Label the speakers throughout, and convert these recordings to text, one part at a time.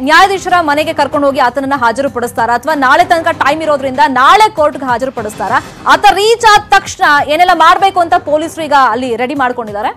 Speaker 1: ನ್ಯಾಯಾಧೀಶರ ಮನೆಗೆ ಕರ್ಕೊಂಡು ಹೋಗಿ ಆತನನ್ನ ಹಾಜರುಪಡಿಸ್ತಾರಾ ಅಥವಾ ನಾಳೆ ತನಕ ಟೈಮ್ ಇರೋದ್ರಿಂದ ನಾಳೆ ಕೋರ್ಟ್ಗೆ ಹಾಜರುಪಡಿಸ್ತಾರಾ ಆತ ರೀಚ್ ಆದ ತಕ್ಷಣ ಏನೆಲ್ಲ ಮಾಡ್ಬೇಕು ಅಂತ ಪೊಲೀಸರು ಈಗ ಅಲ್ಲಿ ರೆಡಿ ಮಾಡ್ಕೊಂಡಿದ್ದಾರೆ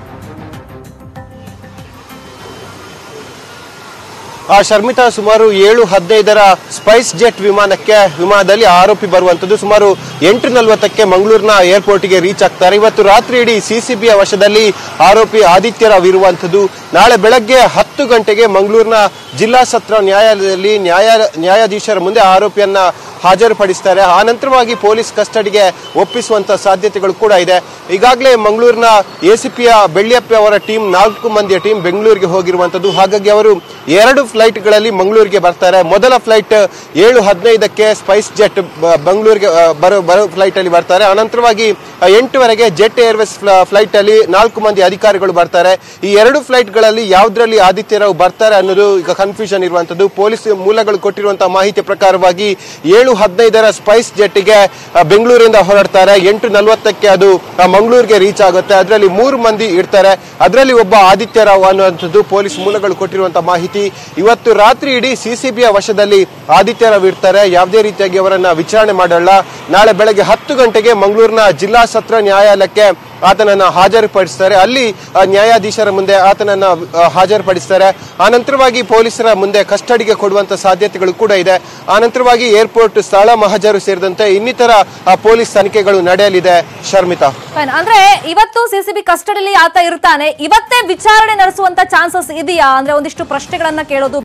Speaker 2: ಆ ಶರ್ಮಿತಾ ಸುಮಾರು ಏಳು ಹದಿನೈದರ ಸ್ಪೈಸ್ ಜೆಟ್ ವಿಮಾನಕ್ಕೆ ವಿಮಾನದಲ್ಲಿ ಆರೋಪಿ ಬರುವಂತದ್ದು ಸುಮಾರು ಎಂಟು ನಲವತ್ತಕ್ಕೆ ಮಂಗಳೂರಿನ ಏರ್ಪೋರ್ಟ್ಗೆ ರೀಚ್ ಆಗ್ತಾರೆ ಇವತ್ತು ರಾತ್ರಿ ಇಡೀ ಸಿಸಿಬಿಯ ವಶದಲ್ಲಿ ಆರೋಪಿ ಆದಿತ್ಯರಾವ್ ಇರುವಂತದ್ದು ನಾಳೆ ಬೆಳಗ್ಗೆ ಹತ್ತು ಗಂಟೆಗೆ ಮಂಗಳೂರಿನ ಜಿಲ್ಲಾ ಸತ್ರ ನ್ಯಾಯಾಲಯದಲ್ಲಿ ನ್ಯಾಯ ನ್ಯಾಯಾಧೀಶರ ಮುಂದೆ ಆರೋಪಿಯನ್ನ ಹಾಜರುಪಡಿಸ್ತಾರೆ ಆ ನಂತರವಾಗಿ ಪೊಲೀಸ್ ಕಸ್ಟಡಿಗೆ ಒಪ್ಪಿಸುವಂತ ಸಾಧ್ಯತೆಗಳು ಕೂಡ ಇದೆ ಈಗಾಗಲೇ ಮಂಗಳೂರಿನ ಎಸಿಪಿಯ ಬೆಳ್ಳಿಯಪ್ಪ ಅವರ ಟೀಮ್ ನಾಲ್ಕು ಮಂದಿಯ ಟೀಮ್ ಬೆಂಗಳೂರಿಗೆ ಹೋಗಿರುವಂತದ್ದು ಹಾಗಾಗಿ ಅವರು ಎರಡು ಫ್ಲೈಟ್ಗಳಲ್ಲಿ ಮಂಗಳೂರಿಗೆ ಬರ್ತಾರೆ ಮೊದಲ ಫ್ಲೈಟ್ ಏಳು ಹದಿನೈದಕ್ಕೆ ಸ್ಪೈಸ್ ಜೆಟ್ ಬ- ಬೆಂಗಳೂರಿಗೆ ಆ, ಬರೋ ಬರೋ ಫ್ಲೈಟ್ ಅಲ್ಲಿ ಬರ್ತಾರೆ ಅನಂತರವಾಗಿ ಆ, ಎಂಟುವರೆಗೆ ಜೆಟ್ ಏರ್ವೇಸ್ ಫ್ಲೈಟ್ ಅಲ್ಲಿ ನಾಲ್ಕು ಮಂದಿ ಅಧಿಕಾರಿಗಳು ಬರ್ತಾರೆ ಈ ಎರಡು ಫ್ಲೈಟ್ಗಳಲ್ಲಿ ಯಾವ್ದ್ರಲ್ಲಿ ಆದಿತ್ಯರಾವ್ ಬರ್ತಾರೆ ಅನ್ನೋದು ಈಗ ಕನ್ಫ್ಯೂಷನ್ ಇರುವಂತದ್ದು ಪೊಲೀಸ್ ಮೂಲಗಳು ಕೊಟ್ಟಿರುವಂತಹ ಮಾಹಿತಿ ಪ್ರಕಾರವಾಗಿ ಏಳು ಹದಿನೈದರ ಸ್ಪೈಸ್ ಜೆಟ್ಗೆ ಬೆಂಗಳೂರಿಂದ ಹೊರಡ್ತಾರೆ ಎಂಟು ನಲವತ್ತಕ್ಕೆ ಅದು ಆ, ಮಂಗಳೂರಿಗೆ ರೀಚ್ ಆಗುತ್ತೆ ಅದರಲ್ಲಿ ಮೂರು ಮಂದಿ ಇರ್ತಾರೆ ಅದರಲ್ಲಿ ಒಬ್ಬ ಆದಿತ್ಯರಾವ್ ಅನ್ನುವಂಥದ್ದು ಪೊಲೀಸ್ ಮೂಲಗಳು ಕೊಟ್ಟಿರುವಂತಹ ಮಾಹಿತಿ ಇವತ್ತು ರಾತ್ರಿ ಇಡೀ ಸಿಸಿಬಿಯ ವಶದಲ್ಲಿ ಆದಿತ್ಯರಾವ್ ಇರ್ತಾರೆ ಯಾವುದೇ ರೀತಿಯಾಗಿ ಅವರನ್ನ ವಿಚಾರಣೆ ಮಾಡಲ್ಲ ನಾಳೆ ಬೆಳಗ್ಗೆ ಹತ್ತು ಗಂಟೆಗೆ ಮಂಗಳೂರಿನ ಜಿಲ್ಲಾ ಸತ್ರ ನ್ಯಾಯಾಲಯಕ್ಕೆ ಆತನನ್ನ ಹಾಜರುಪಡಿಸ್ತಾರೆ ಅಲ್ಲಿ ಆ, ನ್ಯಾಯಾಧೀಶರ ಮುಂದೆ ಆತನನ್ನ ಆ, ಹಾಜರುಪಡಿಸ್ತಾರೆ ಆನಂತರವಾಗಿ ಪೊಲೀಸರ ಮುಂದೆ ಕಸ್ಟಡಿಗೆ ಕೊಡುವಂತ ಸಾಧ್ಯತೆಗಳು ಕೂಡ ಇದೆ ಆನಂತರವಾಗಿ ಏರ್ಪೋರ್ಟ್ ಸ್ಥಳ ಮಹಜರು ಸೇರಿದಂತೆ ಇನ್ನಿತರ ಆ, ಪೊಲೀಸ್ ತನಿಖೆಗಳು ನಡೆಯಲಿದೆ ಶರ್ಮಿತಾ
Speaker 1: Fine. ಅಂದ್ರೆ ಇವತ್ತು ಸಿಸಿಬಿ ಕಸ್ಟಡಿಲಿ ಆತ ಇರ್ತಾನೆ ಇವತ್ತೇ ವಿಚಾರಣೆ ನಡೆಸುವಂತ ಚಾನ್ಸಸ್ ಇದೆಯಾ ಅಂದ್ರೆ ಒಂದಿಷ್ಟು ಪ್ರಶ್ನೆಗಳನ್ನ ಕೇಳೋದು